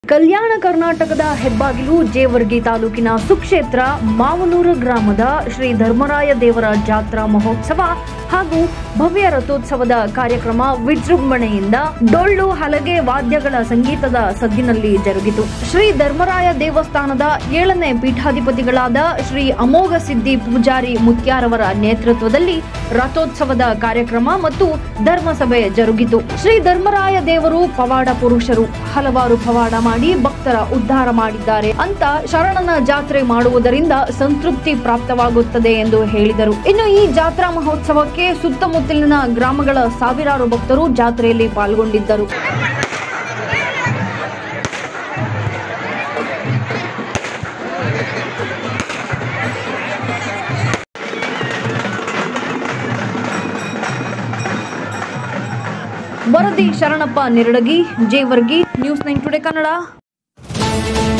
ಕಲ್ಯಾಣ ಕರ್ನಾಟಕದ ಹೆಬ್ಬಾಗಿಲು ಜೇವರ್ಗಿ ತಾಲೂಕಿನ ಸುಕ್ಷೇತ್ರ ಮಾವನೂರು ಗ್ರಾಮದ ಶ್ರೀ ಧರ್ಮರಾಯ ದೇವರ ಜಾತ್ರಾ ಮಹೋತ್ಸವ ಹಾಗೂ ಭವ್ಯ ರಥೋತ್ಸವದ ಕಾರ್ಯಕ್ರಮ ವಿಜೃಂಭಣೆಯಿಂದ ಡೊಳ್ಳು ಹಲಗೆ ವಾದ್ಯಗಳ ಸಂಗೀತದ ಸದ್ದಿನಲ್ಲಿ ಜರುಗಿತು ಶ್ರೀ ಧರ್ಮರಾಯ ದೇವಸ್ಥಾನದ ಏಳನೇ ಪೀಠಾಧಿಪತಿಗಳಾದ ಶ್ರೀ ಅಮೋಘ ಸಿದ್ಧಿ ಪೂಜಾರಿ ಮುತ್ಯಾರವರ ನೇತೃತ್ವದಲ್ಲಿ ರಥೋತ್ಸವದ ಕಾರ್ಯಕ್ರಮ ಮತ್ತು ಧರ್ಮಸಭೆ ಜರುಗಿತು ಶ್ರೀ ಧರ್ಮರಾಯ ದೇವರು ಪವಾಡ ಪುರುಷರು ಹಲವಾರು ಪವಾಡ ಮಾಡಿ ಭಕ್ತರ ಉದ್ಧಾರ ಮಾಡಿದ್ದಾರೆ ಅಂತ ಶರಣನ ಜಾತ್ರೆ ಮಾಡುವುದರಿಂದ ಸಂತೃಪ್ತಿ ಪ್ರಾಪ್ತವಾಗುತ್ತದೆ ಎಂದು ಹೇಳಿದರು ಇನ್ನು ಈ ಜಾತ್ರಾ ಮಹೋತ್ಸವಕ್ಕೆ ಸುತ್ತಮುತ್ತಲಿನ ಗ್ರಾಮಗಳ ಸಾವಿರಾರು ಭಕ್ತರು ಜಾತ್ರೆಯಲ್ಲಿ ಪಾಲ್ಗೊಂಡಿದ್ದರು ವರದಿ Sharanappa Niradagi Jevargi news nine today Kannada